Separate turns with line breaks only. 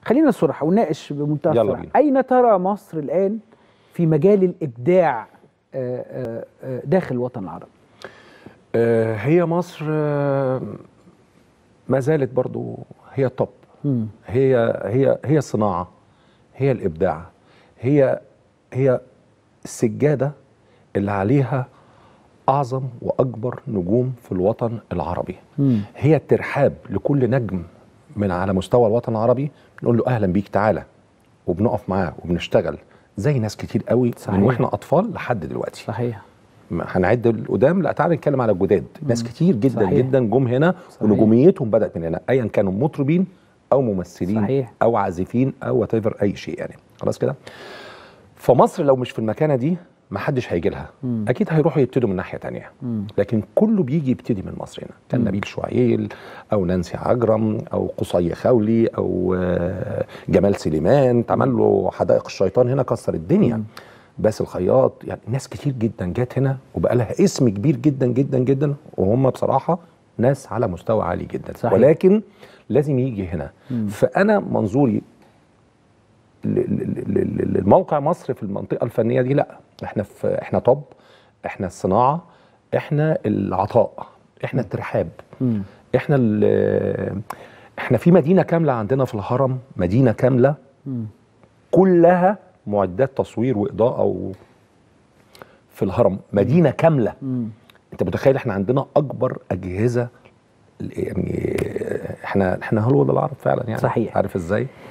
خلينا صراحه وناقش بمنتهى
يلا
الصراحه
بينا.
اين ترى مصر الان في مجال الابداع آه، آه، آه، داخل الوطن العربي
آه، هي مصر آه، ما زالت برضو هي التوب
مم.
هي هي هي الصناعه هي الابداع هي هي السجاده اللي عليها اعظم واكبر نجوم في الوطن العربي
مم.
هي الترحاب لكل نجم من على مستوى الوطن العربي نقول له اهلا بيك تعالى وبنقف معاه وبنشتغل زي ناس كتير قوي
صحيح.
من واحنا اطفال لحد دلوقتي
صحيح
ما هنعد القدام لا تعالى نتكلم على الجداد ناس كتير جدا
صحيح.
صحيح. جدا جم هنا
صحيح.
ونجوميتهم بدات من هنا ايا كانوا مطربين او ممثلين
صحيح.
او عازفين او وات اي شيء يعني خلاص كده فمصر لو مش في المكانه دي ما حدش هيجي لها
مم.
اكيد هيروحوا يبتدوا من ناحيه تانية
مم.
لكن كله بيجي يبتدي من مصر هنا كان
مم.
نبيل شعيل او نانسي عجرم او قصي خولي او آه، جمال سليمان اتعمل له حدائق الشيطان هنا كسر الدنيا
مم.
باسل الخياط يعني ناس كتير جدا جت هنا وبقى لها اسم كبير جدا جدا جدا وهم بصراحه ناس على مستوى عالي جدا
صحيح.
ولكن لازم يجي هنا
مم.
فانا منظوري ل- ل- ل- ل- للموقع مصر في المنطقه الفنيه دي لا احنا في احنا طب احنا الصناعه احنا العطاء احنا الترحاب
مم.
احنا ال- احنا في مدينه كامله عندنا في الهرم مدينه كامله
مم.
كلها معدات تصوير واضاءه و في الهرم مدينه كامله
مم.
انت متخيل احنا عندنا اكبر اجهزه يعني احنا احنا هوليوود العرب فعلا يعني
صحيح.
عارف ازاي